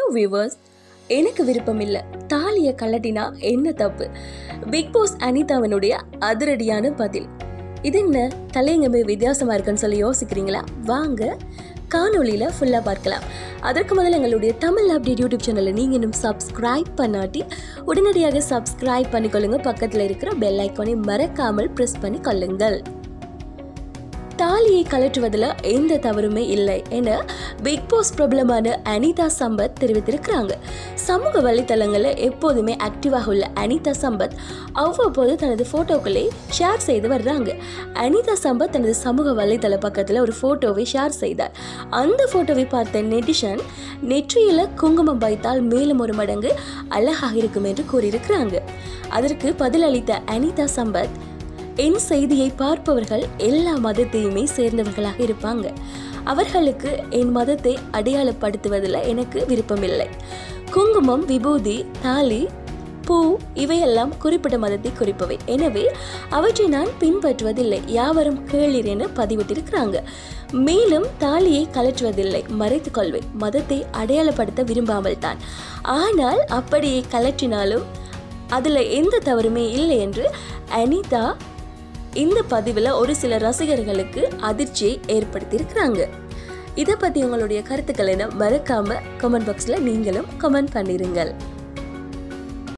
viewers எனக்கு விருப்பம் இல்லை தாலியை கலட்டினா என்ன தப்பு பிக் பாஸ் அனிதாவனுடைய அதிரடியான பதில் இது என்ன தலையங்கமே வித்தியாசமா இருக்குன்னு சொல்லி யோசிக்கிறீங்களா வாங்க காணொளியில ஃபுல்லா பார்க்கலாம் அதற்கு முதல்ல எங்களுடைய தமிழ் அப்டேட் யூடியூப் சேனலை நீங்க இன்னும் சப்ஸ்கிரைப் பண்ணாட்டி உடனடியாக சப்ஸ்கிரைப் பண்ணிக்கொள்ளுங்க பக்கத்தில் இருக்கிற பெல் ஐக்கானை மறக்காமல் ப்ரெஸ் பண்ணி கொள்ளுங்கள் தாலியை கலற்றுவதில் எந்த தவறுமே இல்லை என பிக் பாஸ் பிரபலமான அனிதா சம்பத் தெரிவித்திருக்கிறாங்க சமூக வலைத்தளங்களில் எப்போதுமே ஆக்டிவாக உள்ள அனிதா சம்பத் அவ்வப்போது தனது ஃபோட்டோக்களை ஷேர் செய்து வர்றாங்க அனிதா சம்பத் தனது சமூக வலைத்தள பக்கத்தில் ஒரு ஃபோட்டோவை ஷேர் செய்தார் அந்த ஃபோட்டோவை பார்த்த நெட்டிஷன் நெற்றியில் குங்குமம் வைத்தால் மேலும் ஒரு மடங்கு அழகாக இருக்கும் என்று கூறியிருக்கிறாங்க அதற்கு பதிலளித்த அனிதா சம்பத் என் செய்தியை பார்ப்பவர்கள் எல்லா மதத்தையுமே சேர்ந்தவர்களாக இருப்பாங்க அவர்களுக்கு என் மதத்தை அடையாளப்படுத்துவதில் எனக்கு விருப்பமில்லை குங்குமம் விபூதி தாலி பூ இவையெல்லாம் குறிப்பிட்ட மதத்தை குறிப்பவை எனவே அவற்றை நான் பின்பற்றுவதில்லை யாவரும் கேளீர் என பதிவிட்டிருக்கிறாங்க மேலும் தாலியை கலற்றுவதில்லை மறைத்துக் கொள்வேன் மதத்தை அடையாளப்படுத்த விரும்பாமல் தான் ஆனால் அப்படியே கலற்றினாலும் அதில் எந்த தவறுமே இல்லை என்று அனிதா இந்த பதிவில் ஒரு சில ரசிகர்களுக்கு அதிர்ச்சியை ஏற்படுத்தியிருக்கிறாங்க இதை பற்றி உங்களுடைய கருத்துக்களை மறக்காம கமெண்ட் பாக்ஸில் நீங்களும் கமெண்ட் பண்ணிருங்கள்